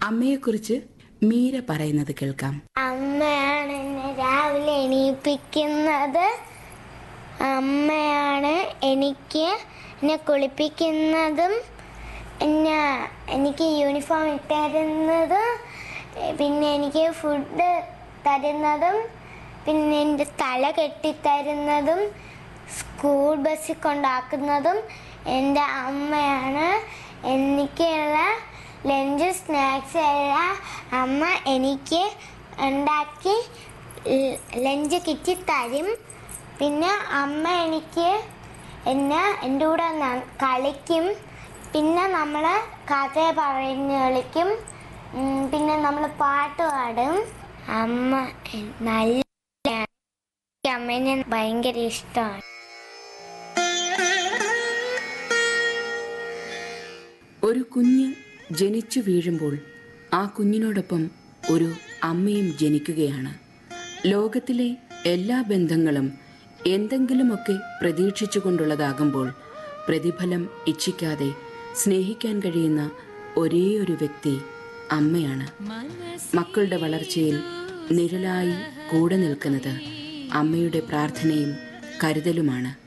അമ്മയെക്കുറിച്ച് മീര പറയുന്നത് കേൾക്കാം അമ്മയാണ് എന്നെ രാവിലെ എണീപ്പിക്കുന്നത് അമ്മയാണ് എനിക്ക് എന്നെ കുളിപ്പിക്കുന്നതും എന്നെ എനിക്ക് യൂണിഫോം ഇട്ടുതരുന്നതും പിന്നെ എനിക്ക് ഫുഡ് തരുന്നതും പിന്നെ എൻ്റെ തല കെട്ടിത്തരുന്നതും സ്കൂൾ ബസ്സിൽ കൊണ്ടാക്കുന്നതും എൻ്റെ അമ്മയാണ് എനിക്കുള്ള ലഞ്ച് സ്നാക്സ് എല്ലാം അമ്മ എനിക്ക് ഉണ്ടാക്കി ലഞ്ച് കിറ്റി തരും പിന്നെ അമ്മ എനിക്ക് എന്നെ എൻ്റെ കൂടെ ന- കളിക്കും പിന്നെ നമ്മൾ കഥ പറഞ്ഞ് കളിക്കും ഉം, പിന്നെ നമ്മൾ പാട്ട് പാടും അമ്മ നല്ല എനിക്ക് അമ്മേനെ ഭയങ്കര ഇഷ്ടമാണ് ഒരു കുഞ്ഞ് ജനിച്ചു വീഴുമ്പോൾ ആ കുഞ്ഞിനോടൊപ്പം ഒരു അമ്മയും ജനിക്കുകയാണ് ലോകത്തിലെ എല്ലാ ബന്ധങ്ങളും എന്തെങ്കിലുമൊക്കെ പ്രതീക്ഷിച്ചുകൊണ്ടുള്ളതാകുമ്പോൾ പ്രതിഫലം ഇച്ഛിക്കാതെ സ്നേഹിക്കാൻ കഴിയുന്ന ഒരേ ഒരു വ്യക്തി അമ്മയാണ് മക്കളുടെ വളർച്ചയിൽ നിഴലായി കൂടെ നിൽക്കുന്നത് അമ്മയുടെ പ്രാർത്ഥനയും കരുതലുമാണ്